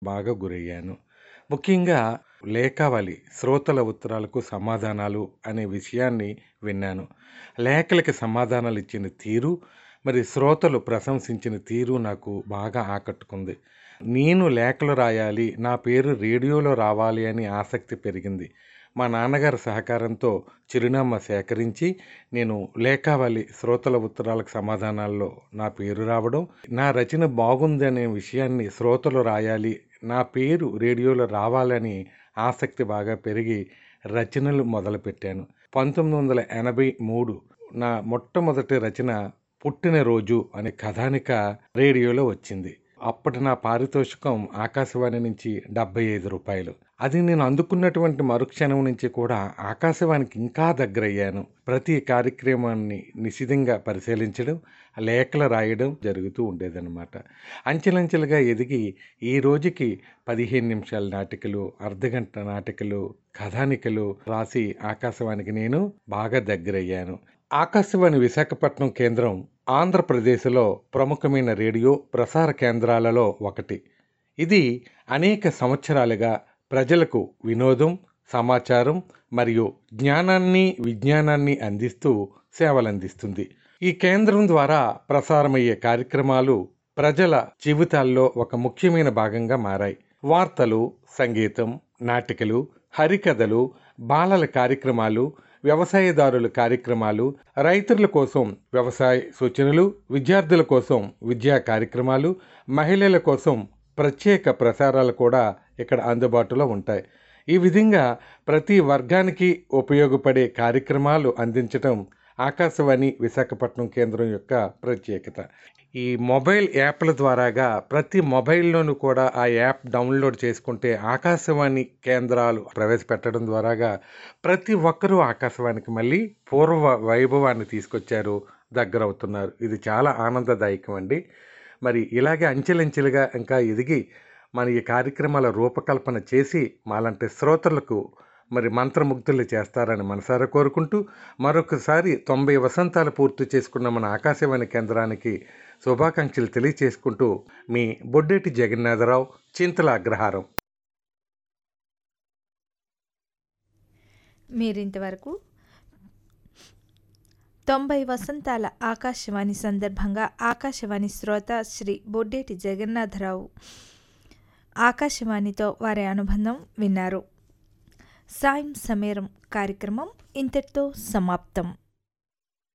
బాగా గురయ్యాను. ముఖ్యంగా లేఖావళి శ్రోతల ఉత్తరాలకు సమాధానాలు అనే విషయాన్ని విన్నాను. లేఖలకి సమాధానాలిచ్చిన తీరు, మరి శ్రోతలు ప్రశంసించిన తీరు నాకు బాగా ఆకట్టుకుంది. నేను లేఖలు రాయాలి, నా పేరు రేడియోలో రావాలి అని ఆసక్తి పెరిగింది. మా నాన్నగారి సహకారంతో చిరునామా సేకరించి నేను లేఖావళి శ్రోతల ఉత్తరాలకు సమాధానాల్లో నా పేరు రావడం, నా రచన బాగుందనే విషయాన్ని శ్రోతలు రాయాలి, నా పేరు రేడియోలో రావాలని ఆసక్తి బాగా పెరిగి రచనలు మొదలుపెట్టాను. 1983 నా మొట్టమొదటి రచన 'పుట్టినరోజు' అనే కథానిక రేడియోలో వచ్చింది. అప్పటి నా పారితోషికం ఆకాశవాణి నుంచి రూ. 75. అది నేను అందుకున్నటువంటి మరుక్షణం నుంచి కూడా ఆకాశవాణికి ఇంకా దగ్గరయ్యాను. ప్రతి కార్యక్రమాన్ని నిశితంగా పరిశీలించడం, లేఖలు రాయడం జరుగుతూ ఉండేదనమాట. అంచెలంచెలుగా ఎదిగి ఈ రోజుకి 15 నిమిషాల నాటికలు, అర్ధగంట నాటికలు, కథానికలు రాసి ఆకాశవాణికి నేను బాగా దగ్గరయ్యాను. ఆకాశవాణి విశాఖపట్నం కేంద్రం ఆంధ్రప్రదేశ్‌లో ప్రముఖమైన రేడియో ప్రసార కేంద్రాలలో ఒకటి. ఇది అనేక సంవత్సరాలుగా ప్రజలకు వినోదం, సమాచారం మరియు జ్ఞానాన్ని, విజ్ఞానాన్ని అందిస్తూ సేవలందిస్తుంది. ఈ కేంద్రం ద్వారా ప్రసారమయ్యే కార్యక్రమాలు ప్రజల జీవితాల్లో ఒక ముఖ్యమైన భాగంగా మారాయి. వార్తలు, సంగీతం, నాటికలు, హరికథలు, బాలల కార్యక్రమాలు, వ్యవసాయదారుల కార్యక్రమాలు, రైతుల కోసం వ్యవసాయ సూచనలు, విద్యార్థుల కోసం విద్యా కార్యక్రమాలు, మహిళల కోసం ప్రత్యేక ప్రసారాలు కూడా ఇక్కడ అందుబాటులో ఉంటాయి. ఈ విధంగా ప్రతి వర్గానికి ఉపయోగపడే కార్యక్రమాలు అందించటం ఆకాశవాణి విశాఖపట్నం కేంద్రం యొక్క ప్రత్యేకత. ఈ మొబైల్ యాప్‌ల ద్వారాగా ప్రతి మొబైల్‌లోనూ కూడా ఆ యాప్ డౌన్‌లోడ్ చేసుకుంటే ఆకాశవాణి కేంద్రాలు ప్రవేశపెట్టడం ద్వారాగా ప్రతి ఒక్కరూ ఆకాశవాణికి మళ్ళీ పూర్వ వైభవాన్ని తీసుకొచ్చారు, దగ్గరవుతున్నారు. ఇది చాలా ఆనందదాయకం అండి. మరి ఇలాగే అంచెలంచెలుగా ఇంకా ఎదిగి మన ఈ కార్యక్రమాల రూపకల్పన చేసి మాలాంటి శ్రోతలకు మరి మంత్రముగ్ధుల్ని చేస్తారని మనసారా కోరుకుంటూ మరొకసారి 90 వసంతాలు పూర్తి చేసుకున్న మన ఆకాశవాణి కేంద్రానికి శుభాకాంక్షలు తెలియచేసుకుంటూ మీ బొడ్డేటి జగన్నాథరావు, చింతల అగ్రహారం. మీరింతవరకు 90 వసంతాల ఆకాశవాణి సందర్భంగా ఆకాశవాణి శ్రోత శ్రీ బొడ్డేటి జగన్నాథరావు ఆకాశవాణితో వారి అనుబంధం విన్నారు. సాయం సమీరం కార్యక్రమం ఇంతటితో సమాప్తం.